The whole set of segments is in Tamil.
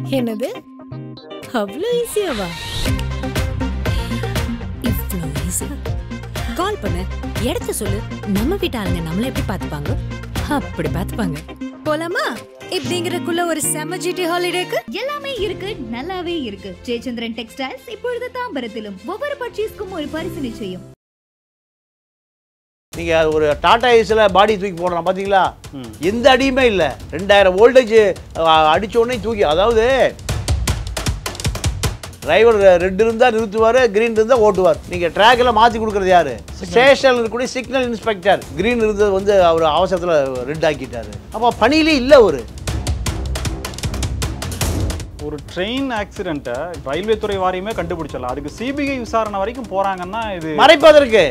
என்னது அவ்வளோ ஈஸியாவா இவ்வளோ ஈஸியா கால் பண்ணு இடத்த சொல்லு நம்ம வீட்டு ஆளுங்க நம்மள எப்படி பார்த்துப்பாங்க அப்படி பார்த்துப்பாங்க போலாமா இப்படிங்கிறக்குள்ள ஒரு செம ஜிடி ஹாலிடேக்கு எல்லாமே இருக்கு நல்லாவே இருக்கு ஜெயச்சந்திரன் டெக்ஸ்டைல்ஸ் இப்பொழுது தாம்பரத்திலும் ஒவ்வொரு பர்ச்சேஸ்க்கும் ஒரு பரிசு நிச்சயம் நீங்க ஒரு டாடா ஏஸ்ல பாடி தூக்கி போடுறான் பாத்தீங்களா எந்த அடியுமே இல்லை ரெண்டாயிரம் வோல்டேஜ் அடிச்ச உடனே தூக்கி அதாவது டிரைவர் ரெட் இருந்தா நிறுத்துவார் கிரீன் இருந்தா ஓட்டுவார் நீங்க ட்ராக்ல மாத்தி கொடுக்கறது யாரு ஸ்டேஷன்ல இருக்கக்கூடிய சிக்னல் இன்ஸ்பெக்டர் கிரீன் இருந்தது வந்து அவர் அவசரத்துல ரெட் ஆக்கிட்டாரு அப்ப பணியிலே இல்ல ஒரு ஒரு ட்ரெயின் ஆக்சிடென்ட்டை ரயில்வே துறை வாரியமே கண்டுபிடிச்சல அதுக்கு சிபிஐ விசாரணை வரைக்கும் போறாங்கன்னா இது மறைப்பதற்கு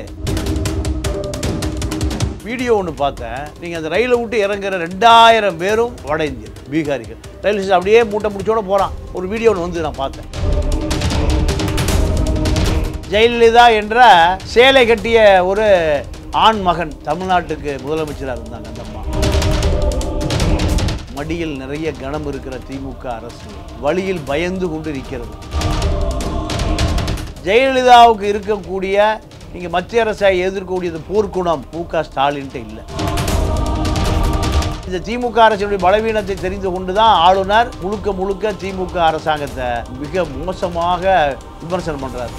வீடியோ ஒன்று பார்த்தேன் நீங்கள் அந்த ரயிலை விட்டு இறங்குற ரெண்டாயிரம் பேரும் வட இந்தியர் பீகாரிகள் ரயில் ஸ்டேஷன் அப்படியே மூட்டை முடிச்சோட போகிறான் ஒரு வீடியோ ஒன்று வந்து நான் பார்த்தேன் ஜெயலலிதா என்ற சேலை கட்டிய ஒரு ஆண் மகன் தமிழ்நாட்டுக்கு முதலமைச்சராக இருந்தாங்க அந்த அம்மா மடியில் நிறைய கனம் இருக்கிற திமுக அரசு வழியில் பயந்து கொண்டு இருக்கிறது ஜெயலலிதாவுக்கு இருக்கக்கூடிய நீங்க மத்திய அரசை எதிர்க்கக்கூடியது போர்க்குணம் மு க ஸ்டாலின்ட்டு இல்லை இந்த திமுக அரசினுடைய பலவீனத்தை தெரிந்து கொண்டுதான் ஆளுநர் முழுக்க முழுக்க திமுக அரசாங்கத்தை மிக மோசமாக விமர்சனம் பண்றாரு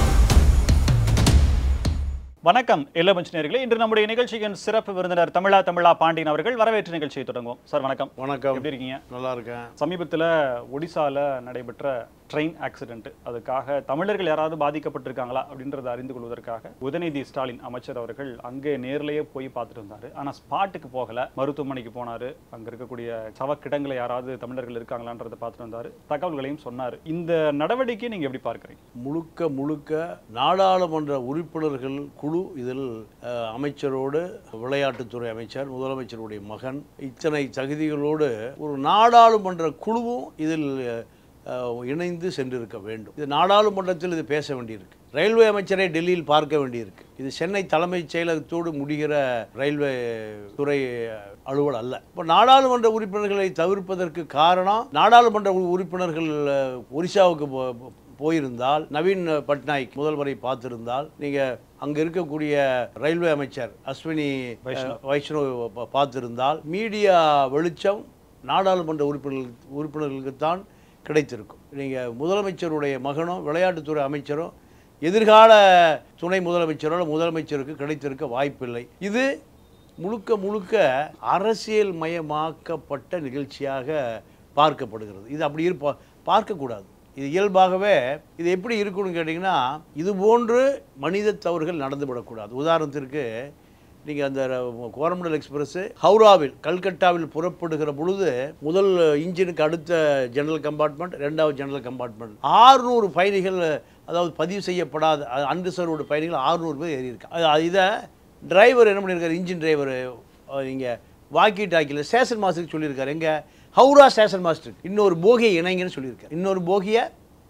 வணக்கம் எல்லோ நேர்களே இன்று நம்முடைய நிகழ்ச்சியின் சிறப்பு விருந்தினர் தமிழா தமிழா பாண்டியன் அவர்கள் வரவேற்று நிகழ்ச்சியை தொடங்குவோம் சார் வணக்கம் வணக்கம் எப்படி இருக்கீங்க நல்லா இருக்கேன் சமீபத்தில் ஒடிசால நடைபெற்ற ட்ரெயின் ஆக்சிடென்ட் அதுக்காக தமிழர்கள் யாராவது பாதிக்கப்பட்டிருக்காங்களா அப்படின்றத அறிந்து கொள்வதற்காக உதயநிதி ஸ்டாலின் அமைச்சர் அவர்கள் அங்கே நேர்லயே போய் பார்த்துட்டு வந்தாரு ஆனா ஸ்பாட்டுக்கு போகல மருத்துவமனைக்கு போனாரு அங்க இருக்கக்கூடிய சவக்கிடங்களை யாராவது தமிழர்கள் இருக்காங்களான்றதை பார்த்துட்டு வந்தாரு தகவல்களையும் சொன்னாரு இந்த நடவடிக்கையை நீங்க எப்படி பார்க்கறீங்க முழுக்க முழுக்க நாடாளுமன்ற உறுப்பினர்கள் குழு இதில் அஹ், அமைச்சரோடு விளையாட்டுத்துறை அமைச்சர் முதலமைச்சருடைய மகன் இத்தனை தகுதிகளோடு ஒரு நாடாளுமன்ற குழுவும் இதில் அஹ், இணைந்து சென்றிருக்க வேண்டும் இது நாடாளுமன்றத்தில் இது பேச வேண்டியிருக்கு ரயில்வே அமைச்சரை டெல்லியில் பார்க்க வேண்டியிருக்கு இது சென்னை தலைமைச் செயலகத்தோடு முடிகிற ரயில்வே துறை அலுவல் அல்ல இப்போ நாடாளுமன்ற உறுப்பினர்களை தவிர்ப்பதற்கு காரணம் நாடாளுமன்ற உ- உறுப்பினர்கள் அஹ், ஒரிசாவுக்கு போ- போயிருந்தால் நவீன் பட்நாயக் முதல்வரை பார்த்திருந்தால் நீங்க அங்க இருக்கக்கூடிய ரயில்வே அமைச்சர் அஸ்வினி வைஷ்ணவ். அஹ், வைஷ்ணவ் பா- பார்த்திருந்தால் மீடியா வெளிச்சம் நாடாளுமன்ற உறுப்பினர்கள் உறுப்பினர்களுக்குத்தான் கிடைத்திருக்கும் நீங்க முதலமைச்சருடைய மகனும் விளையாட்டுத்துறை அமைச்சரும் எதிர்கால துணை முதலமைச்சரோ அல்லது முதலமைச்சருக்கு கிடைத்திருக்க வாய்ப்பில்லை இது முழுக்க முழுக்க அரசியல் மயமாக்கப்பட்ட நிகழ்ச்சியாக பார்க்கப்படுகிறது இது அப்படி இருப்பா பார்க்கக்கூடாது இது இயல்பாகவே இது எப்படி இருக்குன்னு கேட்டிங்கன்னா இது போன்று மனித தவறுகள் நடந்துவிடக்கூடாது உதாரணத்திற்கு நீங்கள் அந்த ர- கோரமண்டல் எக்ஸ்பிரஸ் ஹவுராவில் கல்கட்டாவில் புறப்படுகிற பொழுது முதல் இன்ஜினுக்கு அடுத்த ஜெனரல் கம்பார்ட்மெண்ட் ரெண்டாவது ஜெனரல் கம்பார்ட்மெண்ட் ஆறுநூறு பயணிகள் அதாவது பதிவு செய்யப்படாத அன்ரிசர்வ்டு பயணிகள் ஆறுநூறு பேர் ஏறியிருக்காங்க இதை டிரைவர் என்ன பண்ணியிருக்காரு இன்ஜின் டிரைவர் நீங்கள் வாக்கி டாக்கியில் ஸ்டேஷன் மாஸ்டருக்கு சொல்லியிருக்காரு எங்க ஹவுரா ஸ்டேஷன் மாஸ்டர் இன்னொரு போகியை இணைங்கன்னு சொல்லியிருக்காரு இன்னொரு போகியை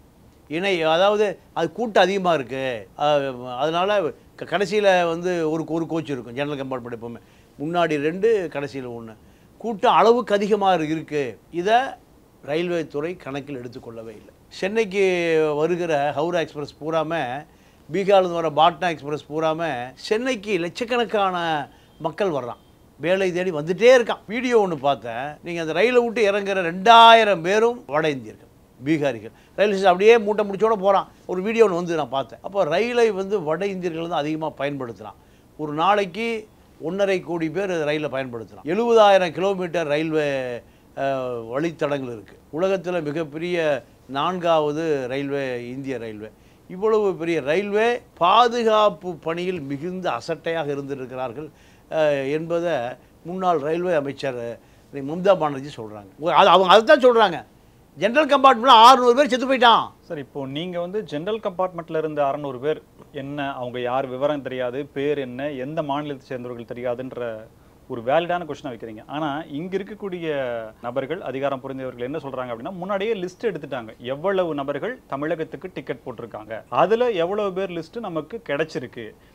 இணை அதாவது அது கூட்டம் அதிகமாக இருக்குது அதனால் கடைசியில் வந்து ஒரு ஒரு கோச் இருக்கும் ஜெனரல் கம்பார்ட்மெண்ட் எப்பவுமே முன்னாடி ரெண்டு கடைசியில் ஒன்று கூட்டம் அளவுக்கு அதிகமாக இருக்குது இதை ரயில்வே துறை கணக்கில் எடுத்துக்கொள்ளவே இல்லை சென்னைக்கு வருகிற ஹவுரா எக்ஸ்பிரஸ் பூராமல் பீகார்லேருந்து வர பாட்னா எக்ஸ்பிரஸ் பூராமல் சென்னைக்கு லட்சக்கணக்கான மக்கள் வர்றான் வேலை தேடி வந்துட்டே இருக்கான் வீடியோ ஒன்று பார்த்தேன் நீங்கள் அந்த ரயிலை விட்டு இறங்குற ரெண்டாயிரம் பேரும் வட இந்தியர்கள் பீகாரிகள் ரயில் ஸ்டேஷன் அப்படியே மூட்டை முடிச்சோட போகிறான் ஒரு வீடியோ ஒன்று வந்து நான் பார்த்தேன் அப்போ ரயிலை வந்து வட இந்தியர்கள் தான் அதிகமாக பயன்படுத்துகிறான் ஒரு நாளைக்கு ஒன்றரை கோடி பேர் ரயிலை பயன்படுத்துகிறான் எழுபதாயிரம் கிலோமீட்டர் ரயில்வே அஹ், வழித்தடங்கள் இருக்குது உலகத்தில் மிகப்பெரிய நான்காவது ரயில்வே இந்திய ரயில்வே இவ்வளவு பெரிய ரயில்வே பாதுகாப்பு பணியில் மிகுந்த அசட்டையாக இருந்திருக்கிறார்கள் அஹ், என்பதை முன்னாள் ரயில்வே அமைச்சர் அஹ், மம்தா பானர்ஜி சொல்கிறாங்க அது அவங்க அதை தான் சொல்கிறாங்க ஜென்ரல் கம்பார்ட்மெண்ட்டில் ஆறுநூறு பேர் செத்து போயிட்டான் சார் இப்போ நீங்க வந்து ஜெனரல் கம்பார்ட்மெண்ட்ல இருந்த அறநூறு பேர் என்ன அவங்க யார் விவரம் தெரியாது பேர் என்ன எந்த மாநிலத்தை சேர்ந்தவர்கள் தெரியாதுன்ற ஒரு வேலிடான கொஸ்டினை வைக்கிறீங்க ஆனா இங்க இருக்கக்கூடிய நபர்கள் அதிகாரம் புரிந்தவர்கள் என்ன சொல்றாங்க அப்படின்னா முன்னாடியே லிஸ்ட் எடுத்துட்டாங்க எவ்வளவு நபர்கள் தமிழகத்துக்கு டிக்கெட் போட்டிருக்காங்க அதுல எவ்வளவு பேர் லிஸ்ட் நமக்கு கிடைச்சிருக்கு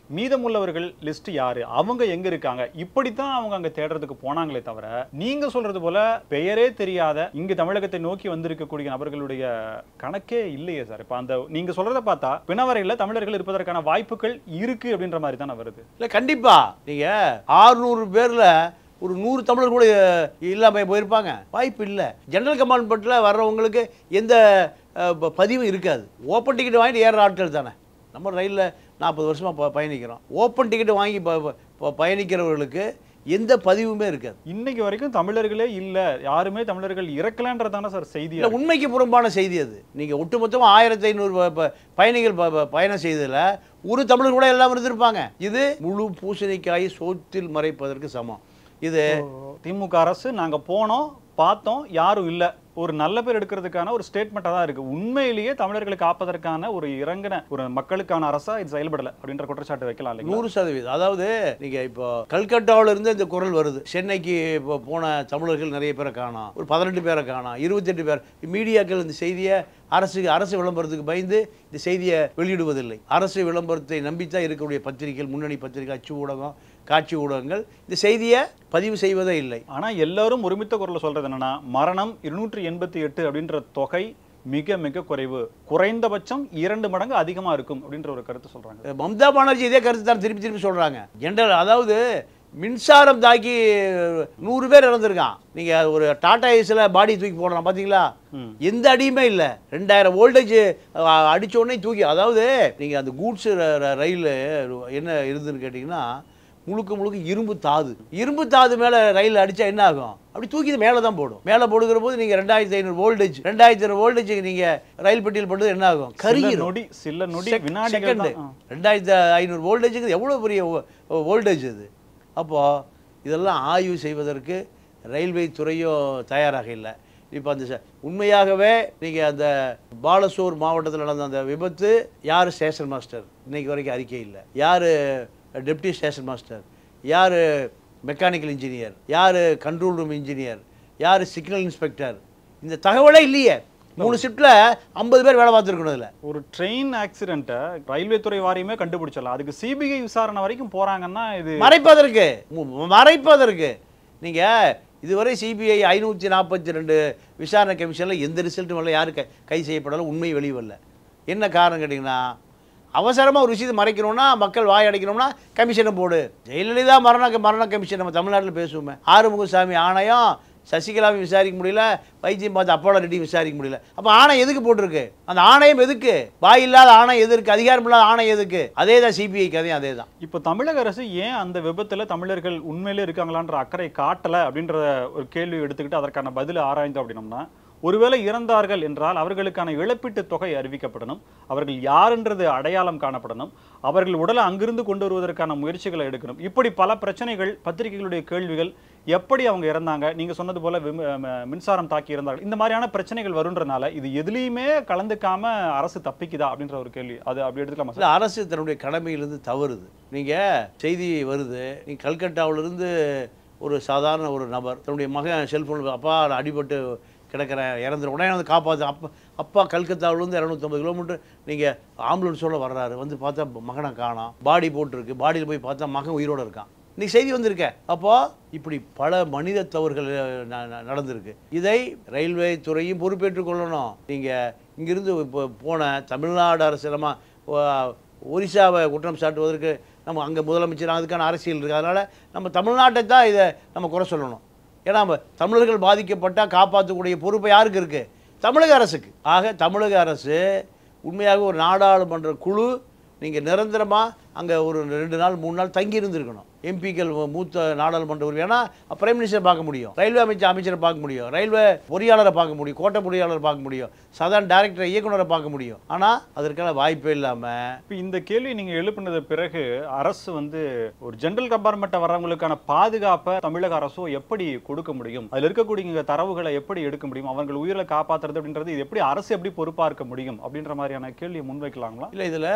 மீதமுள்ளவர்கள் லிஸ்ட் யாரு அவங்க எங்க இருக்காங்க இப்படித்தான் அவங்க அங்க தேடுறதுக்கு போனாங்களே தவிர நீங்க சொல்றது போல பெயரே தெரியாத இங்கு தமிழகத்தை நோக்கி வந்திருக்கக்கூடிய நபர்களுடைய கணக்கே இல்லையே சார் இப்ப அந்த நீங்க சொல்றத பார்த்தா பிணவரையில தமிழர்கள் இருப்பதற்கான வாய்ப்புகள் இருக்கு அப்படின்ற மாதிரி தானே வருது இல்லை கண்டிப்பா நீங்க ஆறுநூறு பேர்ல ஒரு நூறு தமிழர் கூட இல்லாமல் போயிருப்பாங்க வாய்ப்பு இல்லை ஜெனரல் கம்பார்ட்மெண்ட்டில் வர்றவங்களுக்கு எந்த அஹ், ப- பதிவும் இருக்காது ஓப்பன் டிக்கெட் வாங்கிட்டு ஏறுற ஆட்கள் தானே நம்ம ரயிலில் நாற்பது வருஷமாக ப பயணிக்கிறோம் ஓப்பன் டிக்கெட் வாங்கி ப ப- ப- பயணிக்கிறவர்களுக்கு எந்த பதிவுமே இருக்காது இன்னைக்கு வரைக்கும் தமிழர்களே இல்ல யாருமே தமிழர்கள் இறக்கலன்றதான சார் செய்தி இல்லை உண்மைக்கு புறம்பான செய்தி அது நீங்கள் ஒட்டுமொத்தமாக ஆயிரத்தி ஐநூறு பயணிகள் ப- ப- பயணம் செய்ததில் ஒரு தமிழர் கூட எல்லாம் இருந்திருப்பாங்க இது முழு பூசணிக்காய் சோத்தில் மறைப்பதற்கு சமம் இது திமுக அரசு நாங்க போனோம் பார்த்தோம் யாரும் இல்ல ஒரு நல்ல பேர் எடுக்கிறதுக்கான ஒரு ஸ்டேட்மெண்ட்டாக தான் இருக்கு உண்மையிலேயே தமிழர்களை காப்பதற்கான ஒரு இறங்கின ஒரு மக்களுக்கான அரசா இது செயல்படல அப்படின்ற குற்றச்சாட்டு வைக்கலாம் இல்லைங்களா நூறு சதவீதம் அதாவது நீங்க இப்போ கல்கட்டாவுல இருந்து இந்த குரல் வருது சென்னைக்கு இப்போ போன தமிழர்கள் நிறைய பேரை காணோம் ஒரு பதினெட்டு பேரை காணோம் இருபத்தெட்டு பேர் மீடியாக்கள் இந்த செய்தியை அரசு அரசு விளம்பரத்துக்கு பயந்து இந்த செய்தியை வெளியிடுவதில்லை அரசு விளம்பரத்தை நம்பித்தான் இருக்கக்கூடிய பத்திரிகைகள் முன்னணி பத்திரிகை அச்சு ஊடகம் காட்சி ஊடகங்கள் இந்த செய்தியை பதிவு செய்வதே இல்லை ஆனா எல்லாரும் ஒருமித்த குரல்ல சொல்றது என்னன்னா மரணம் இருநூற்றி எண்பத்தி எட்டு அப்படின்ற தொகை மிக மிக குறைவு குறைந்தபட்சம் இரண்டு மடங்கு அதிகமா இருக்கும் அப்படின்ற ஒரு கருத்து சொல்றாங்க மம்தா பானர்ஜி இதே கருத்து தான் திருப்பி திருப்பி சொல்றாங்க ஜென்ரல் அதாவது மின்சாரம் தாக்கி நூறு பேர் இறந்துருக்கான் நீங்க ஒரு டாடா ஏஸில் பாடி தூக்கி போடுறான் பாத்தீங்களா ம். எந்த அடியுமே இல்லை ரெண்டாயிரம் வோல்டேஜ் அடிச்ச உடனே தூக்கி அதாவது நீங்க அந்த கூட்ஸ் ரயில் என்ன இருந்துன்னு கேட்டிங்கன்னா முழுக்க முழுக்க இரும்பு தாது இரும்பு தாது மேல ரயில் அடிச்சா என்ன ஆகும் அப்படி தூக்கி இது மேலே தான் போடும் மேலே போடுகிற போது நீங்க ரெண்டாயிரத்தி ஐநூறு வோல்டேஜ் ரெண்டாயிரத்தி ஐநூறு வோல்டேஜ் நீங்க ரயில் பெட்டியில் போட்டது என்ன ஆகும் சில கருகிரும் நொடி சில நொடி செக்- வினாடிகள் செகண்டு. தான். ஆ. ரெண்டாயிரத்தி ஐநூறு வோல்டேஜுக்கு எவ்வளோ பெரிய வோல்டேஜ் அது அப்போது இதெல்லாம் ஆய்வு செய்வதற்கு ரயில்வே துறையும் தயாராக இல்லை இப்போ அந்த ச- உண்மையாகவே நீங்கள் அந்த பாலசோர் மாவட்டத்தில் நடந்த அந்த விபத்து யார் ஸ்டேஷன் மாஸ்டர் இன்னைக்கு வரைக்கும் அறிக்கை இல்லை யார் டெப்டி ஸ்டேஷன் மாஸ்டர் யார் மெக்கானிக்கல் இன்ஜினியர் யார் கண்ட்ரோல் ரூம் இன்ஜினியர் யார் சிக்னல் இன்ஸ்பெக்டர் இந்த தகவலே இல்லையே மூணு ஷிஃப்ட்டில் ஐம்பது பேர் வேலை பார்த்துருக்கணும் இதில் ஒரு ட்ரெயின் ஆக்சிடென்ட்டை ரயில்வே துறை வாரியமே கண்டுபிடிச்சிடலாம் அதுக்கு சிபிஐ விசாரணை வரைக்கும் போறாங்கன்னா இது மறைப்பதற்கு மு- மறைப்பதற்கு நீங்க இதுவரை சிபிஐ ஐநூற்றி நாற்பத்தி ரெண்டு விசாரணை கமிஷனில் எந்த ரிசல்ட்டும் வரல யாரும் கை- கைது செய்யப்படல உண்மை வெளியே வரல என்ன காரணம் கேட்டிங்கன்னா அவசரமாக ஒரு விஷயத்தை மறைக்கணும்னா மக்கள் வாய் அடைக்கணும்னா கமிஷனை போடு ஜெயலலிதா மரண மரண கமிஷன் நம்ம தமிழ்நாட்டில் பேசுவோமே ஆறுமுகசாமி ஆணையம் சசிகலாவை விசாரிக்க முடியல வைத்தியம் பார்த்து அப்போலோ ரெட்டி விசாரிக்க முடியல அப்போ ஆணை எதுக்கு போட்டிருக்கு அந்த ஆணையம் எதுக்கு வாய் இல்லாத ஆணை எதற்கு அதிகாரம் இல்லாத ஆணை எதுக்கு அதே தான் சிபிஐ கதையும் அதே தான் இப்போ தமிழக அரசு ஏன் அந்த விபத்துல தமிழர்கள் உண்மையிலே இருக்காங்களான்ற அக்கறை காட்டல அப்படின்ற ஒரு கேள்வி எடுத்துக்கிட்டு அதற்கான பதிலை ஆராய்ந்தோம் அப்படின்னம்னா ஒருவேளை இறந்தார்கள் என்றால் அவர்களுக்கான இழப்பீட்டு தொகை அறிவிக்கப்படணும் அவர்கள் யாருன்றது அடையாளம் காணப்படணும் அவர்கள் உடலை அங்கிருந்து கொண்டு வருவதற்கான முயற்சிகளை எடுக்கணும் இப்படி பல பிரச்சனைகள் பத்திரிகைகளுடைய கேள்விகள் எப்படி அவங்க இறந்தாங்க நீங்க சொன்னது போல விம- ம- மின்சாரம் தாக்கி இறந்தார்கள் இந்த மாதிரியான பிரச்சனைகள் வருன்றனால இது எதுலேயுமே கலந்துக்காம அரசு தப்பிக்குதா அப்படின்ற ஒரு கேள்வி அது அப்படி எடுத்துக்கலாமா சார் இல்ல அரசு தன்னுடைய கடமையிலிருந்து தவறுது நீங்கள் செய்தி வருது நீ கல்கட்டாவிலிருந்து ஒரு சாதாரண ஒரு நபர் தன்னுடைய மகன் செல்ஃபோன் அப்பா அடிபட்டு கிடக்கிறேன் இறந்துரு உடனே வந்து காப்பாற்று அப்பா அப்பா கல்கத்தாவிலேருந்து இரநூத்தம்பது கிலோமீட்டர் நீங்கள் ஆம்புலன்ஸோட வர்றாரு வந்து பார்த்தா மகனை காணோம் பாடி போட்டிருக்கு பாடியில் போய் பார்த்தா மகன் உயிரோட இருக்கான் இன்னைக்கு செய்தி வந்திருக்க அப்போ இப்படி பல மனித தவறுகள் ந- ந- நடந்திருக்கு இதை ரயில்வே துறையும் பொறுப்பேற்றுக் கொள்ளணும் நீங்கள் இங்கிருந்து இப்போ போன தமிழ்நாடு அரசு நம்ம வ- ஒரிசாவை குற்றம் சாட்டுவதற்கு நம்ம அங்கே முதலமைச்சர் அதுக்கான அரசியல் இருக்குது அதனால் நம்ம தமிழ்நாட்டை தான் இதை நம்ம குறை சொல்லணும் ஏன்னா நம்ம தமிழர்கள் பாதிக்கப்பட்டால் காப்பாற்றக்கூடிய பொறுப்பு யாருக்கு இருக்குது தமிழக அரசுக்கு ஆக தமிழக அரசு உண்மையாக ஒரு நாடாளுமன்ற குழு நீங்கள் நிரந்தரமாக அங்கே ஒரு ரெண்டு நாள் மூணு நாள் தங்கி இருந்திருக்கணும் எம்பிக்கள் மூத்த நாடாளுமன்ற உறுப்பினர் ஏன்னா பிரைம் மினிஸ்டர் பார்க்க முடியும் ரயில்வே அமைச்சர் அமைச்சரை பார்க்க முடியும் ரயில்வே பொறியாளரை பார்க்க முடியும் கோட்டை பொறியாளரை பார்க்க முடியும் சாதாரண டைரக்டர் இயக்குனரை பார்க்க முடியும் ஆனால் அதற்கான வாய்ப்பே இல்லாமல் இப்போ இந்த கேள்வி நீங்க எழுப்பினது பிறகு அரசு வந்து ஒரு ஜெனரல் கம்பார்ட்மெண்ட்டை வர்றவங்களுக்கான பாதுகாப்பை தமிழக அரசோ எப்படி கொடுக்க முடியும் அதுல இருக்கக்கூடிய இங்க தரவுகளை எப்படி எடுக்க முடியும் அவர்கள் உயிரை காப்பாத்துறது அப்படின்றது இது எப்படி அரசு எப்படி பொறுப்பார்க்க முடியும் அப்படின்ற மாதிரியான கேள்வியை முன்வைக்கலாங்களா இல்லை இதில்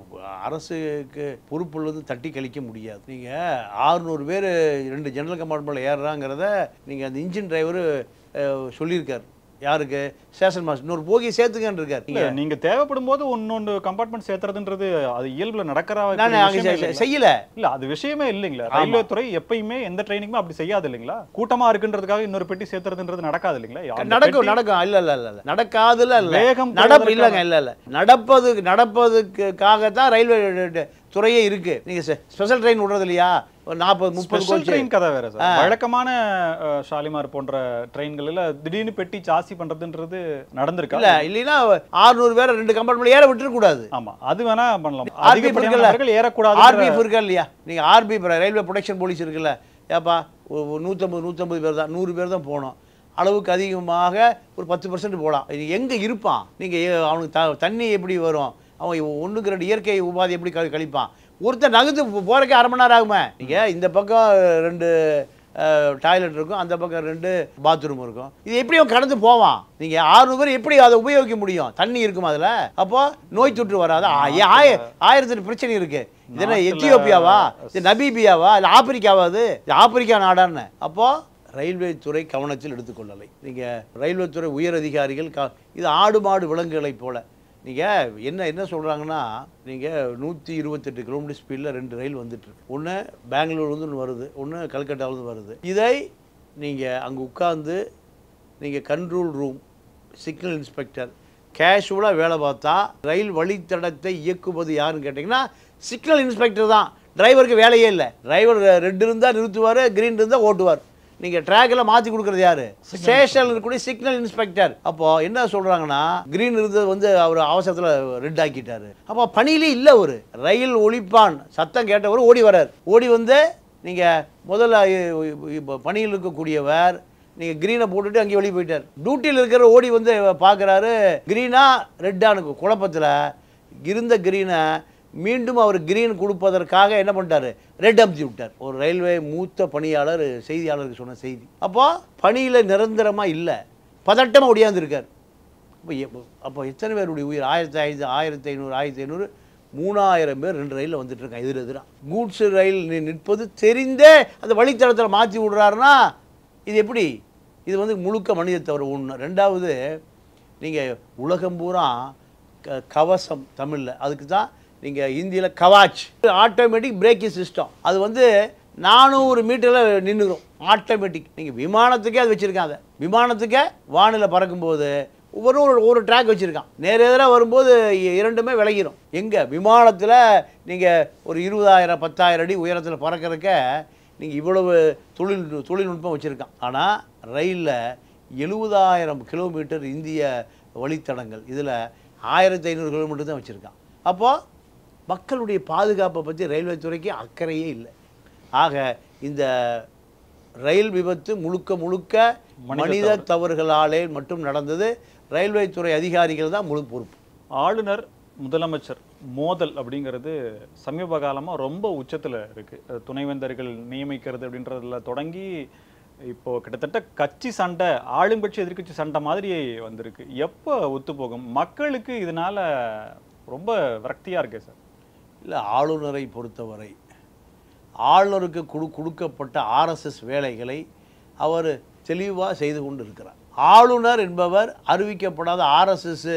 அரசுக்கு பொறுப்புள்ளது தட்டி கழிக்க முடியாது நீங்கள் ஆறுநூறு பேர் ரெண்டு ஜெனரல் கம்பார்ட்மெண்ட்டில் ஏறுறாங்கிறத நீங்கள் அந்த இன்ஜின் டிரைவரு சொல்லியிருக்கார் யாருக்கு ஸ்டேஷன் மாஸ்டர் இன்னொரு போகியை சேர்த்துக்கன்னு இருக்கார் இல்ல நீங்க தேவைப்படும் போது ஒன்னொன்று கம்பார்ட்மெண்ட் சேர்த்துறதுன்றது அது இயல்புல நடக்கிற நான் அங்கே விஷயமே இல்லைங்களா? செய்யல இல்ல அது விஷயமே இல்லைங்களா ஆமா. ரயில்வே துறை எப்பயுமே எந்த ட்ரைனிங்குமே அப்படி செய்யாது இல்லைங்களா கூட்டமா இருக்குன்றதுக்காக இன்னொரு பெட்டி சேர்த்துறதுன்றது நடக்காது இல்லைங்களா அந்த நடக்கும் பெட்டி நடக்கும் இல்ல இல்ல இல்ல இல்ல நடக்காதுல இல்ல வேகம் நடப்பு குறைவதற்கான- இல்லைங்க இல்ல இல்ல நடப்பது நடப்பதுக்காக தான் ரயில்வே துறையே இருக்கு நீங்க ஸ்பெஷல் ட்ரெயின் விடுறது இல்லையா ஒரு நாற்பது முப்பது ஸ்பெஷல் கோச்சு ட்ரெயின் கதை வேற சார் வழக்கமான அஹ், ஷாலிமார் போன்ற ட்ரெயின்களில் திடீர்னு பெட்டி ஜாஸ்தி பண்றதுன்றது நடந்திருக்கா இல்ல இல்லைன்னா ஆறுநூறு பேரை ரெண்டு கம்பார்ட்மெண்ட் ஏற விட்டுற கூடாது ஆமா அது வேணா பண்ணலாம் RPF அதிகப்படியான இருக்குல்ல? நபர்கள் ஏறக்கூடாது ஆர்பிஎஃப் இருக்கா இல்லையா நீங்க ஆர்பி ரயில்வே ப்ரொடெக்ஷன் போலீஸ் இருக்குல்ல ஏப்பா ஒரு ஒரு நூற்றம்பது நூற்றம்பது பேர் தான் நூறு பேர் தான் போகணும் அளவுக்கு அதிகமாக ஒரு பத்து பர்சன்ட் போகலாம் இது எங்கே இருப்பான் நீங்கள் அவனுக்கு த தண்ணி எப்படி வரும் அவன் ஒன்றுக்கு ரெண்டு இயற்கை உபாதை எப்படி க கழிப்பான் ஒருத்தர் நகர்ந்து போகிறக்கே அரை மணி நேரம் ஆகுமே நீங்கள் இந்த பக்கம் ரெண்டு டாய்லெட் இருக்கும் அந்த பக்கம் ரெண்டு பாத்ரூம் இருக்கும் இது எப்படி அவன் கடந்து போவான் நீங்கள் ஆறுநூறு பேர் எப்படி அதை உபயோகிக்க முடியும் தண்ணி இருக்கும் அதில் அப்போ நோய் தொற்று வராது ஆ- ஏ- ஆய ஆயிரத்தெட்டு பிரச்சனை இருக்கு இது என்ன நாட்டுல- எத்தியோப்பியாவா இது நபீபியாவா இல்லை ஆப்பிரிக்காவா அது இது ஆப்பிரிக்கா நாடான்னு அப்போ ரயில்வே துறை கவனத்தில் எடுத்துக்கொள்ளலை நீங்கள் ரயில்வே துறை உயர் அதிகாரிகள் க இது ஆடு மாடு விலங்குகளைப் போல நீங்கள் என்ன என்ன சொல்கிறாங்கன்னா நீங்கள் நூற்றி இருபத்தெட்டு கிலோமீட்டர் ஸ்பீடில் ரெண்டு ரயில் வந்துட்டு இருக்கு ஒன்று பெங்களூர்லேருந்து ஒன்று வருது ஒன்று கல்கட்டாவிலேருந்து வருது இதை நீங்கள் அங்கே உட்கார்ந்து நீங்கள் கண்ட்ரோல் ரூம் சிக்னல் இன்ஸ்பெக்டர் கேஷுவலாக வேலை பார்த்தா ரயில் வழித்தடத்தை இயக்குவது யாருன்னு கேட்டிங்கன்னா சிக்னல் இன்ஸ்பெக்டர் தான் டிரைவருக்கு வேலையே இல்லை டிரைவர் ரெட் இருந்தால் நிறுத்துவார் க்ரீன் இருந்தால் ஓட்டுவார் நீங்கள் ட்ராக்கில் மாற்றி கொடுக்குறது யாரு ஸ்டேஷனில் இருக்கக்கூடிய சிக்னல் இன்ஸ்பெக்டர் அப்போ என்ன சொல்கிறாங்கன்னா க்ரீன் இருந்தது வந்து அவர் அவசரத்தில் ரெட் ஆக்கிட்டாரு அப்போ பணியிலே இல்லை ஒரு ரயில் ஒழிப்பான் சத்தம் கேட்டவர் ஓடி வரார் ஓடி வந்து நீங்கள் முதல்ல இப்போ பணியில் இருக்கக்கூடியவர் நீங்கள் க்ரீனை போட்டுட்டு அங்கே வெளியே போயிட்டார் டியூட்டியில் இருக்கிற ஓடி வந்து பார்க்குறாரு க்ரீனா ரெட்டானு குழப்பத்தில் இருந்த க்ரீனை மீண்டும் அவர் கிரீன் கொடுப்பதற்காக என்ன பண்ணிட்டாரு ரெட் அமுத்தி விட்டார் ஒரு ரயில்வே மூத்த பணியாளர் செய்தியாளருக்கு சொன்ன செய்தி அப்போ பணியில் நிரந்தரமாக இல்லை பதட்டமாக ஒடியாந்துருக்கார் அப்போ எ- அப்போ எத்தனை பேருடைய உயிர் ஆயிரத்தி ஐந்து ஆயிரத்தி ஐநூறு ஆயிரத்தி ஐநூறு மூணாயிரம் பேர் ரெண்டு ரயிலில் வந்துட்டு இருக்காங்க எதிர் எதிராக கூட்ஸ் ரயில் நி- நிற்பது தெரிந்தே அந்த வழித்தடத்தில் மாற்றி விடுறாருன்னா இது எப்படி இது வந்து முழுக்க மனித தவறு ஒன்று ரெண்டாவது நீங்கள் உலகம் பூரா க கவசம் தமிழில் அதுக்கு தான் நீங்கள் ஹிந்தியில் கவாச் ஆட்டோமேட்டிக் பிரேக்கிங் சிஸ்டம் அது வந்து நானூறு மீட்டரில் நின்றுடும் ஆட்டோமேட்டிக் நீங்கள் விமானத்துக்கே அது வச்சுருக்காங்க விமானத்துக்கே வானில் பறக்கும்போது ஒவ்வொரு ஒரு ஒரு ட்ராக் வச்சுருக்கான் நேர எதிராக வரும்போது இ- இரண்டுமே விலகிரும் எங்கே விமானத்தில் நீங்கள் ஒரு இருபதாயிரம் பத்தாயிரம் அடி உயரத்தில் பறக்கறக்க நீங்கள் இவ்வளவு தொழில் தொழில்நுட்பம் வச்சுருக்கான் ஆனால் ரயிலில் எழுபதாயிரம் கிலோமீட்டர் இந்திய வழித்தடங்கள் இதில் ஆயிரத்தி ஐநூறு கிலோமீட்டர் தான் வச்சுருக்கான் அப்போது மக்களுடைய பாதுகாப்பை பற்றி ரயில்வே துறைக்கு அக்கறையே இல்லை ஆக இந்த ரயில் விபத்து முழுக்க முழுக்க மனித மனித தவறுகளாலே மட்டும் நடந்தது ரயில்வே துறை அதிகாரிகள் தான் முழு பொறுப்பு ஆளுநர் முதலமைச்சர் மோதல் அப்படிங்கிறது சமீப காலமா ரொம்ப உச்சத்துல இருக்கு அஹ் துணைவேந்தர்கள் நியமிக்கிறது அப்படின்றதுல தொடங்கி இப்போ கிட்டத்தட்ட கட்சி சண்டை ஆளுங்கட்சி எதிர்க்கட்சி சண்டை மாதிரி வந்திருக்கு எப்போ ஒத்து போகும் மக்களுக்கு இதனால ரொம்ப விரக்தியா இருக்கு சார் இல்லை ஆளுநரை பொறுத்தவரை ஆளுநருக்கு கொடு கொடுக்கப்பட்ட ஆர்எஸ்எஸ் வேலைகளை அவர் தெளிவாக செய்து கொண்டு இருக்கிறார் ஆளுநர் என்பவர் அறிவிக்கப்படாத ஆர்எஸ்எஸ்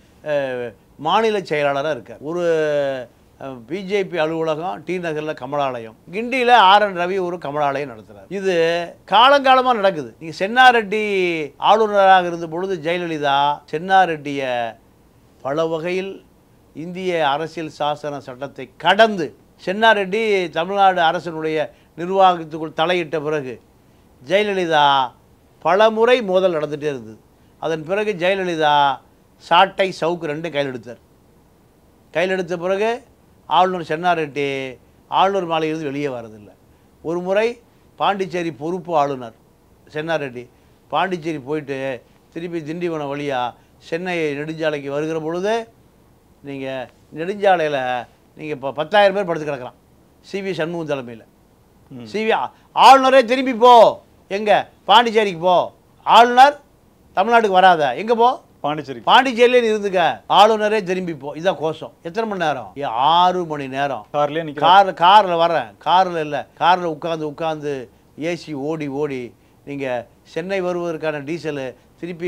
மாநில செயலாளராக இருக்கார் ஒரு பிஜேபி அலுவலகம் டி நகரில் கமலாலயம் கிண்டியில் ஆர் என் ரவி ஒரு கமலாலயம் நடத்துகிறார் இது காலங்காலமாக நடக்குது நீங்கள் சென்னாரெட்டி ஆளுநராக இருந்த பொழுது ஜெயலலிதா சென்னாரெட்டியை பல வகையில் இந்திய அரசியல் சாசன சட்டத்தை கடந்து சென்னாரெட்டி தமிழ்நாடு அரசினுடைய நிர்வாகத்துக்குள் தலையிட்ட பிறகு ஜெயலலிதா பல முறை மோதல் நடந்துகிட்டே இருந்தது அதன் பிறகு ஜெயலலிதா சாட்டை சவுக்கு ரெண்டு கையில் எடுத்தார் கையில் எடுத்த பிறகு ஆளுநர் சென்னாரெட்டி ஆளுநர் மாலையிலிருந்து வெளியே வரதில்லை ஒரு முறை பாண்டிச்சேரி பொறுப்பு ஆளுநர் சென்னாரெட்டி பாண்டிச்சேரி போயிட்டு திருப்பி திண்டிவனம் வழியாக சென்னை நெடுஞ்சாலைக்கு வருகிற பொழுது நீங்கள் நெடுஞ்சாலையில் நீங்கள் இப்போ பத்தாயிரம் பேர் படுத்து கிடக்குறான் சிவி சண்முகம் தலைமையில் சிவி ஆளுநரே திரும்பி போ எங்கே பாண்டிச்சேரிக்கு போ ஆளுநர் தமிழ்நாட்டுக்கு வராத எங்கே போ பாண்டிச்சேரி பாண்டிச்சேரியிலே நீ இருந்துக்க ஆளுநரே திரும்பி போ இதான் கோஷம் எத்தனை மணி நேரம் ஏ, ஆறு மணி நேரம் கார்லயே நிக்கிற கார் காரில் வரேன் காரில் இல்லை காரில் உட்காந்து உட்காந்து ஏசி ஓடி ஓடி நீங்கள் சென்னை வருவதற்கான டீசலு திருப்பி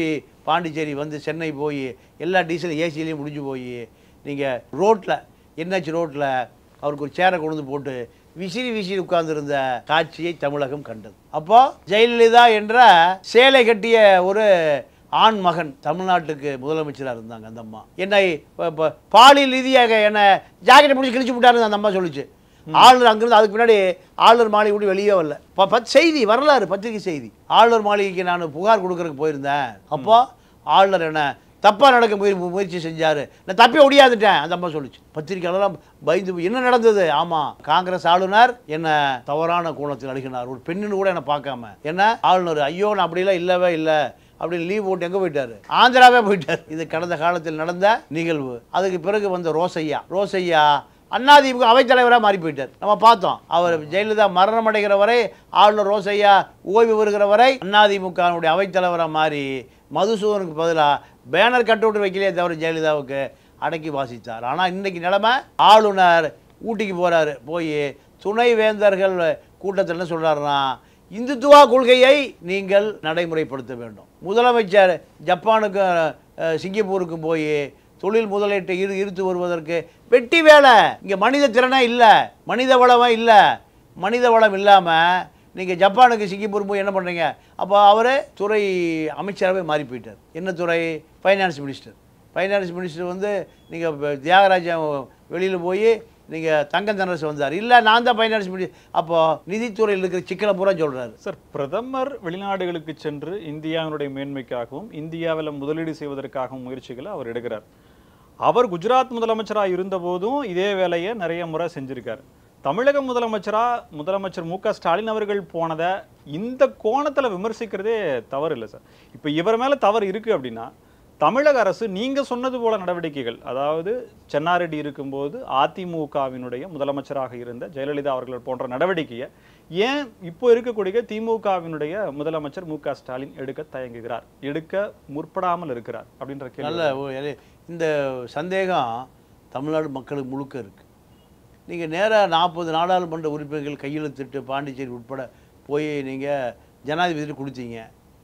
பாண்டிச்சேரி வந்து சென்னை போய் எல்லா டீசல் ஏசிலையும் முடிஞ்சு போய் நீங்கள் ரோட்டில் என்ஹெச் ரோட்டில் அவருக்கு ஒரு சேரை கொண்டு வந்து போட்டு விசிறி விசிறி உட்கார்ந்திருந்த காட்சியை தமிழகம் கண்டது அப்போ ஜெயலலிதா என்ற சேலை கட்டிய ஒரு ஆண் மகன் தமிழ்நாட்டுக்கு முதலமைச்சராக இருந்தாங்க அந்த அம்மா என்னை ப- ப- பாலியல் ரீதியாக என்னை ஜாக்கெட்டை பிடிச்சி கிழிச்சு விட்டாருன்னு அந்த அம்மா சொல்லுச்சு ஆளுநர் அங்கிருந்து அதுக்கு பின்னாடி ஆளுநர் மாளிகை விட்டு வெளியே வரல ப- பத் செய்தி வரலாறு பத்திரிகை செய்தி ஆளுநர் மாளிகைக்கு நான் புகார் கொடுக்கறதுக்கு போயிருந்தேன் அப்போ ஆளுநர் என்ன தப்பா நடக்க முய முயற்சி செஞ்சாரு நான் தப்பி ஒடியாந்துட்டேன் அந்த அம்மா சொல்லுச்சு பத்திரிக்கையாளர்லாம் பயந்து போய், என்ன நடந்தது ஆமா காங்கிரஸ் ஆளுநர் என்ன தவறான கோணத்தில் அணுகினார் ஒரு பெண்ணுன்னு கூட என்ன பார்க்காம என்ன ஆளுநர் ஐயோ நான் அப்படிலாம் இல்லவே இல்லை அப்படின்னு லீவ் போட்டு எங்கே போயிட்டாரு ஆந்திராவே போயிட்டார் இது கடந்த காலத்தில் நடந்த நிகழ்வு அதுக்கு பிறகு வந்த ரோசையா ரோசையா அண்ணாதிமுக அவைத்தலைவராக மாறி போயிட்டார் நம்ம பார்த்தோம் அவர் ஜெயலலிதா மரணம் அடைகிற வரை ஆளுநர் ரோசையா ஓய்வு பெறுகிற வரை அதிமுகவுடைய அவைத்தலைவராக மாறி மதுசூதனுக்கு பதிலாக பேனர் கட் அவுட் வைக்கலையே தவிர ஜெயலலிதாவுக்கு அடக்கி வாசித்தார் ஆனால் இன்னைக்கு நிலைமை ஆளுநர் ஊட்டிக்கு போறாரு போய் துணை வேந்தர்கள் கூட்டத்தில் என்ன சொல்றாருன்னா இந்துத்துவா கொள்கையை நீங்கள் நடைமுறைப்படுத்த வேண்டும் முதலமைச்சர் ஜப்பானுக்கும் அஹ், சிங்கப்பூருக்கும் போய் தொழில் முதலீட்டை இரு இருத்து வருவதற்கு வெட்டி வேலை இங்கே மனித திறனே இல்லை மனித வளமே இல்லை மனித வளம் இல்லாமல் நீங்கள் ஜப்பானுக்கு சிங்கப்பூர் போய் என்ன பண்ணுறீங்க அப்போ அவர் துறை அமைச்சராகவே மாறி போயிட்டார் என்ன துறை ஃபைனான்ஸ் மினிஸ்டர் ஃபைனான்ஸ் மினிஸ்டர் வந்து நீங்கள் தியாகராஜன் வெளியில் போய் நீங்கள் தங்கம் தென்னரசு வந்தார் இல்லை நான் தான் ஃபைனான்ஸ் மினிஸ்டர் அப்போது நிதித்துறையில் இருக்கிற சிக்கலை பூரா சொல்கிறாரு சார் பிரதமர் வெளிநாடுகளுக்கு சென்று இந்தியாவினுடைய மேன்மைக்காகவும் இந்தியாவில் முதலீடு செய்வதற்காகவும் முயற்சிகளை அவர் எடுக்கிறார் அவர் குஜராத் முதலமைச்சராக இருந்தபோதும் இதே வேலையை நிறைய முறை செஞ்சிருக்காரு தமிழக முதலமைச்சரா முதலமைச்சர் மு க ஸ்டாலின் அவர்கள் போனதை இந்த கோணத்துல விமர்சிக்கிறதே தவறு இல்லை சார் இப்போ இவர் மேல தவறு இருக்கு அப்படின்னா தமிழக அரசு நீங்க சொன்னது போல நடவடிக்கைகள் அதாவது சென்னாரெட்டி இருக்கும்போது அதிமுகவினுடைய முதலமைச்சராக இருந்த ஜெயலலிதா அவர்கள் போன்ற நடவடிக்கையை ஏன் இப்போ இருக்கக்கூடிய திமுகவினுடைய முதலமைச்சர் மு க ஸ்டாலின் எடுக்க தயங்குகிறார் எடுக்க முற்படாமல் இருக்கிறார் அப்படின்ற கேள்வி நல்ல ஒரு எலி- இந்த சந்தேகம் தமிழ்நாடு மக்களுக்கு முழுக்க இருக்கு நீங்கள் நேராக நாற்பது நாடாளுமன்ற உறுப்பினர்கள் கையெழுத்திட்டு பாண்டிச்சேரி உட்பட போய் நீங்கள் ஜனாதிபதி கொடுத்தீங்க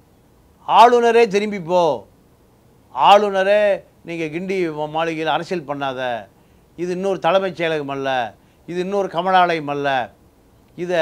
ஆளுநரே திரும்பி போ ஆளுநரே நீங்கள் கிண்டி மா- மாளிகையில் அரசியல் பண்ணாத இது இன்னொரு தலைமைச் செயலகம் அல்ல இது இன்னொரு கமலாலயம் அல்ல இதை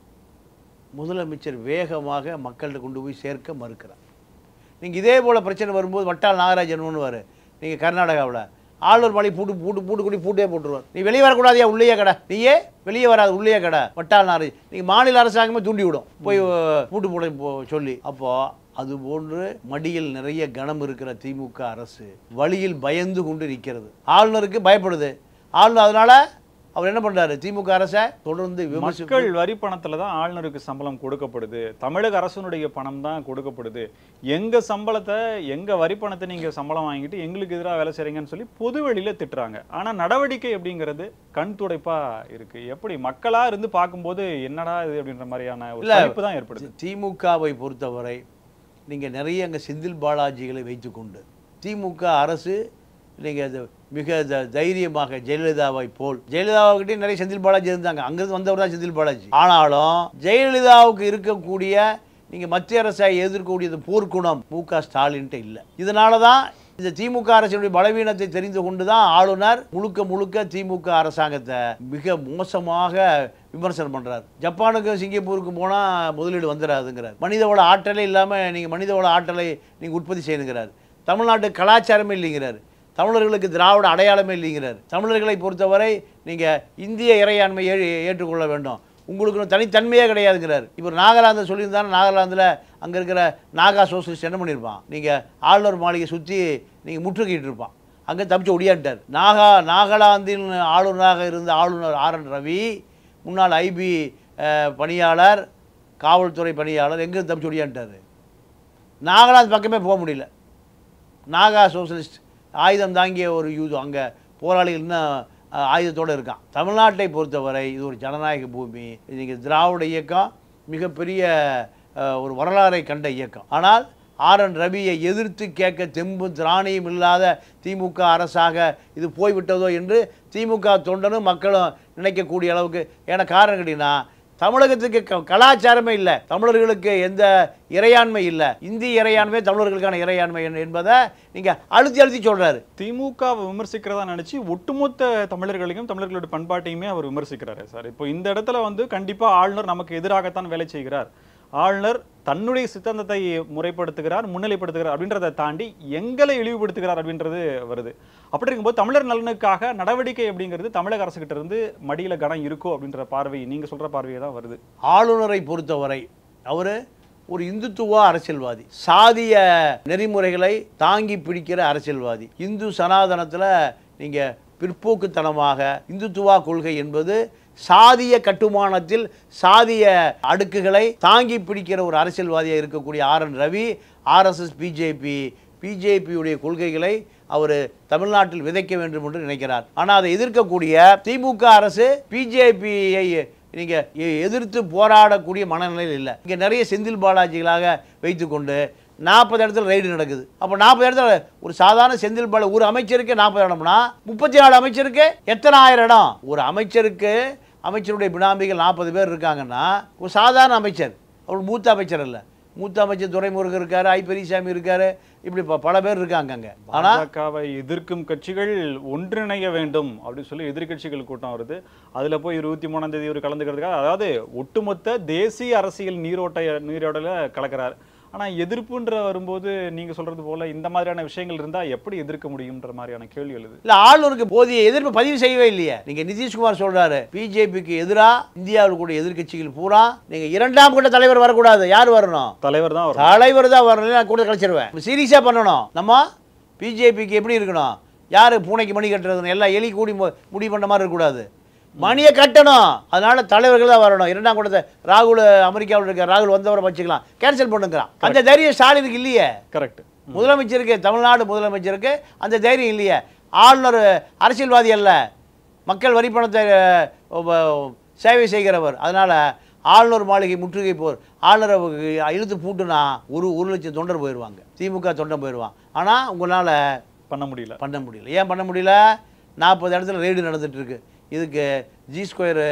முதலமைச்சர் வேகமாக மக்கள்கிட்ட கொண்டு போய் சேர்க்க மறுக்கிறார் நீங்கள் இதே போல் பிரச்சனை வரும்போது வட்டால் நாகராஜன் பண்ணுவார் நீங்கள் கர்நாடகாவில் ஆளுநர் மலை பூட்டு பூட்டு பூட்டு கூடி பூட்டே போட்டுருவார் நீ வெளியே வரக்கூடாதியா உள்ளேயே கடை நீயே வெளியே வராது உள்ளேயே கடை வட்டால் நாகராஜ் நீங்கள் மாநில அரசாங்கமே தூண்டி விடும் போய் அஹ், பூட்டு போட போ- சொல்லி அப்போது அது போன்று மடியில் நிறைய கனம் இருக்கிற திமுக அரசு வழியில் பயந்து கொண்டு நிற்கிறது ஆளுநருக்கு பயப்படுது ஆளுநர் அதனால அவர் என்ன பண்றாரு திமுக அரசை தொடர்ந்து விமர்சி மக்கள் வரி பணத்துல தான் ஆளுநருக்கு சம்பளம் கொடுக்கப்படுது தமிழக அரசனுடைய பணம் தான் கொடுக்கப்படுது எங்க சம்பளத்தை எங்க வரி பணத்தை நீங்க சம்பளம் வாங்கிட்டு எங்களுக்கு எதிராக வேலை செய்றீங்கன்னு சொல்லி பொது வெளியில திட்டுறாங்க ஆனா நடவடிக்கை அப்படிங்கிறது கண் துடைப்பா இருக்கு எப்படி மக்களா இருந்து பார்க்கும்போது என்னடா இது அப்படின்ற மாதிரியான ஒரு இல்ல. சலிப்பு தான் ஏற்படுது திமுகவை பொறுத்தவரை நீங்கள் நிறைய அங்கே செந்தில் பாலாஜிகளை வைத்துக்கொண்டு திமுக அரசு நீங்கள் அது மிக த- தைரியமாக ஜெயலலிதாவை போல் ஜெயலலிதாவுக்கிட்டே நிறைய செந்தில் பாலாஜி இருந்தாங்க அங்கிருந்து வந்தவர் தான் செந்தில் பாலாஜி ஆனாலும் ஜெயலலிதாவுக்கு இருக்கக்கூடிய நீங்கள் மத்திய அரசை எதிர்க்கக்கூடிய இந்த போர்க்குணம் மு க ஸ்டாலின்ட்ட இல்லை இதனால தான் இந்த திமுக அரசினுடைய பலவீனத்தை தெரிந்து கொண்டு தான் ஆளுநர் முழுக்க முழுக்க திமுக அரசாங்கத்தை மிக மோசமாக விமர்சனம் பண்றார் ஜப்பானுக்கும் சிங்கப்பூருக்கும் போனா முதலீடு வந்துடாதுங்கிறார் மனிதவள ஆற்றலே இல்லாம நீங்க மனிதவள ஆற்றலை நீங்க உற்பத்தி செய்யணுங்கிறார் தமிழ்நாட்டு கலாச்சாரமே இல்லைங்கிறார் தமிழர்களுக்கு திராவிட அடையாளமே இல்லைங்கிறார் தமிழர்களை பொறுத்தவரை நீங்க இந்திய இறையாண்மை ஏ- ஏற்றுக்கொள்ள வேண்டும் உங்களுக்கு தனித்தன்மையே கிடையாதுங்கிறார் இவர் நாகாலாந்து சொல்லியிருந்தாலும் நாகாலாந்தில் அங்கே இருக்கிற நாகா சோசியலிஸ்ட் என்ன பண்ணியிருப்பான் நீங்கள் ஆளுநர் மாளிகை சுற்றி நீங்கள் முற்றுகையிட்டு இருப்பான் அங்கே தப்பிச்சு ஒடியான்ட்டார் நாகா நாகாலாந்தின் ஆளுநராக இருந்த ஆளுநர் ஆர் என் ரவி முன்னாள் ஐபி பணியாளர் காவல்துறை பணியாளர் எங்கே தப்பிச்சு ஒடியான்ட்டார் நாகாலாந்து பக்கமே போக முடியல நாகா சோஷலிஸ்ட் ஆயுதம் தாங்கிய ஒரு யூது அங்கே போராளிகள் இன்னும் அஹ், ஆயுதத்தோடு இருக்கான் தமிழ்நாட்டை பொறுத்தவரை இது ஒரு ஜனநாயக பூமி இன்னைக்கு திராவிட இயக்கம் மிகப்பெரிய அஹ், ஒரு வரலாறை கண்ட இயக்கம் ஆனால் ஆர் என் ரவியை எதிர்த்து கேட்க தெம்பும் திராணியும் இல்லாத திமுக அரசாக இது போய்விட்டதோ என்று திமுக தொண்டனும் மக்களும் நினைக்கக்கூடிய அளவுக்கு ஏன்னா காரணம் கேட்டீங்கன்னா தமிழகத்துக்கு க- கலாச்சாரமே இல்லை தமிழர்களுக்கு எந்த இறையாண்மை இல்லை இந்திய இறையாண்மை தமிழர்களுக்கான இறையாண்மை என்- என்பதை நீங்க அழுத்தி அழுத்தி சொல்றாரு திமுகவை விமர்சிக்கிறதா நினைச்சு ஒட்டுமொத்த தமிழர்களையும் தமிழர்களோட பண்பாட்டையுமே அவர் விமர்சிக்கிறாரு சார் இப்போ இந்த இடத்துல வந்து கண்டிப்பா ஆளுநர் நமக்கு எதிராகத்தான் வேலை செய்கிறார் ஆளுநர் தன்னுடைய சித்தாந்தத்தை முறைப்படுத்துகிறார் முன்னிலைப்படுத்துகிறார் அப்படின்றத தாண்டி எங்களை இழிவுபடுத்துகிறார் அப்படின்றது வருது அப்படி இருக்கும்போது தமிழர் நலனுக்காக நடவடிக்கை அப்படிங்கிறது தமிழக அரசுகிட்ட இருந்து மடியில கனம் இருக்கோ அப்படின்ற பார்வை நீங்க சொல்ற பார்வையை தான் வருது ஆளுநரை பொறுத்தவரை அவர் ஒரு இந்துத்துவ அரசியல்வாதி சாதிய நெறிமுறைகளை தாங்கி பிடிக்கிற அரசியல்வாதி இந்து சனாதனத்தில் நீங்கள் பிற்போக்குத்தனமாக இந்துத்துவா கொள்கை என்பது சாதிய கட்டுமானத்தில் சாதிய அடுக்குகளை தாங்கி பிடிக்கிற ஒரு அரசியல்வாதியாக இருக்கக்கூடிய R N Ravi RSS BJP பிஜேபியுடைய கொள்கைகளை அவர் தமிழ்நாட்டில் விதைக்க வேண்டும் என்று நினைக்கிறார் ஆனால் அதை எதிர்க்கக்கூடிய திமுக அரசு பிஜேபியை நீங்க எ- எதிர்த்து போராடக்கூடிய மனநிலையில் இல்லை இங்க நிறைய செந்தில் பாலாஜிகளாக வைத்துக்கொண்டு நாற்பது இடத்துல ரைடு நடக்குது அப்போ நாற்பது இடத்துல ஒரு சாதாரண செந்தில் பாலா ஒரு அமைச்சருக்கு நாற்பது இடம்னா முப்பத்தி நாலு அமைச்சருக்கு எத்தனை ஆயிரம் இடம் ஒரு அமைச்சருக்கு அமைச்சருடைய பினாமிகள் நாற்பது பேர் இருக்காங்கன்னா ஒரு சாதாரண அமைச்சர் அவர் மூத்த அமைச்சர் இல்லை மூத்த அமைச்சர் துரைமுருகன் இருக்காரு ஐ பெரியசாமி இருக்காரு இப்படி ப- பல பேர் இருக்காங்க அங்க ஆனா பாஜகவை எதிர்க்கும் கட்சிகள் ஒன்றிணைய வேண்டும் அப்படின்னு சொல்லி எதிர்க்கட்சிகள் கூட்டம் வருது அதுல போய் இருபத்தி மூணாம் தேதி ஒரு கலந்துக்கிறதுக்காக அதாவது ஒட்டுமொத்த தேசிய அரசியல் நீரோட்ட நீரோடல கலக்கிறார் ஆனா எதிர்ப்புன்ற வரும்போது நீங்க சொல்றது போல இந்த மாதிரியான விஷயங்கள் இருந்தா எப்படி எதிர்க்க முடியும்ன்ற மாதிரியான கேள்வி எழுது இல்ல ஆளுநருக்கு போதிய எதிர்ப்பு பதிவு செய்யவே இல்லையே நீங்க நிதிஷ்குமார் சொல்றாரு பிஜேபிக்கு எதிரா இந்தியாவில் கூட எதிர்க்கட்சிகள் பூரா நீங்க இரண்டாம் கட்ட தலைவர் வரக்கூடாது யார் வரணும் தலைவர் தான் வரும் தலைவர் தான் வரணும் நான் கூட கழிச்சிருவேன் சீரியஸா பண்ணணும் நம்ம பிஜேபிக்கு எப்படி இருக்கணும் யாரு பூனைக்கு மணி கட்டுறதுன்னு எல்லாம் எலி கூடி மு- முடிவு பண்ண மாதிரி இருக்கக்கூடாது மணியை கட்டணும் அதனால தலைவர்கள் தான் வரணும் இரண்டாம் கூட்டத்தை ராகுல் அமெரிக்காவில் இருக்க ராகுல் வந்தவரை வச்சுக்கலாம் கேன்சல் பண்ணுங்கிறான் அந்த தைரியம் ஸ்டாலினுக்கு இல்லையே கரெக்ட் முதலமைச்சருக்கு தமிழ்நாடு முதலமைச்சருக்கு அந்த தைரியம் இல்லையே ஆளுநர் அரசியல்வாதி அல்ல மக்கள் வரி பணத்தை அஹ், உப- சேவை செய்கிறவர் அதனால் ஆளுநர் மாளிகை முற்றுகை போர் ஆளுநரை இழுத்து பூட்டுனா ஒரு ஒரு லட்சம் தொண்டர் போயிடுவாங்க திமுக தொண்டன் போயிடுவான் ஆனால் உங்களால் பண்ண முடியல பண்ண முடியல ஏன் பண்ண முடியல நாற்பது இடத்துல ரெய்டு நடந்துட்டு இருக்கு இதுக்கு ஜி ஸ்கொயர்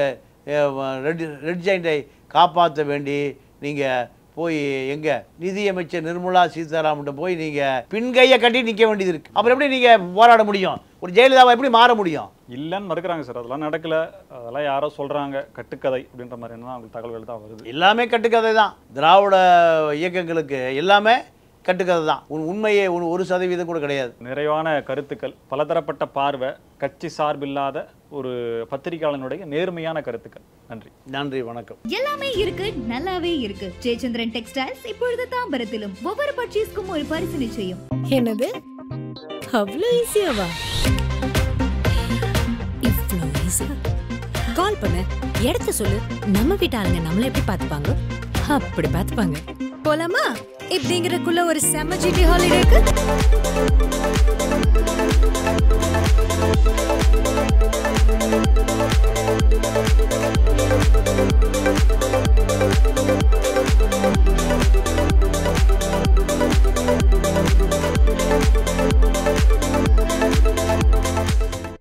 ரெட் ரெட் ஜெயிண்டை காப்பாற்ற வேண்டி நீங்கள் போய் எங்க நிதியமைச்சர் நிர்மலா சீதாராமன்ட்ட போய் நீங்கள் பின்கையை கட்டி நிற்க வேண்டியது இருக்கு அப்புறம் எப்படி நீங்கள் போராட முடியும் ஒரு ஜெயலலிதாவை எப்படி மாற முடியும் இல்லைன்னு மறுக்கிறாங்க சார் அதெல்லாம் நடக்கல அதெல்லாம் யாரோ சொல்றாங்க கட்டுக்கதை அப்படின்ற மாதிரியான அவங்களுக்கு தகவல்கள் தான் வருது எல்லாமே கட்டுக்கதை தான் திராவிட இயக்கங்களுக்கு எல்லாமே கட்டுக்கதை தான் உன் உண்மையே ஒரு- ஒரு சதவீதம் கூட கிடையாது நிறைவான கருத்துக்கள் பலதரப்பட்ட பார்வை கட்சி சார்பில்லாத ஒரு பத்திரிகையாளனுடைய நேர்மையான கருத்துக்கள் நன்றி நன்றி வணக்கம் எல்லாமே இருக்கு நல்லாவே இருக்கு ஜெயச்சந்திரன் டெக்ஸ்டைல்ஸ் இப்பொழுது தாம்பரத்திலும் ஒவ்வொரு பர்ச்சேஸ்க்கும் ஒரு பரிசு நிச்சயம் என்னது அவ்வளோ ஈஸியாவா இவ்வளோ ஈஸியா கால் பண்ணு இடத்த சொல்லு நம்ம வீட்டு ஆளுங்க நம்மள எப்படி பார்த்துப்பாங்க அப்படி பார்த்துப்பாங்க போலாமா இப்படிங்கிறக்குள்ள ஒரு செம்ம ஜிடி ஹாலிடேக்கு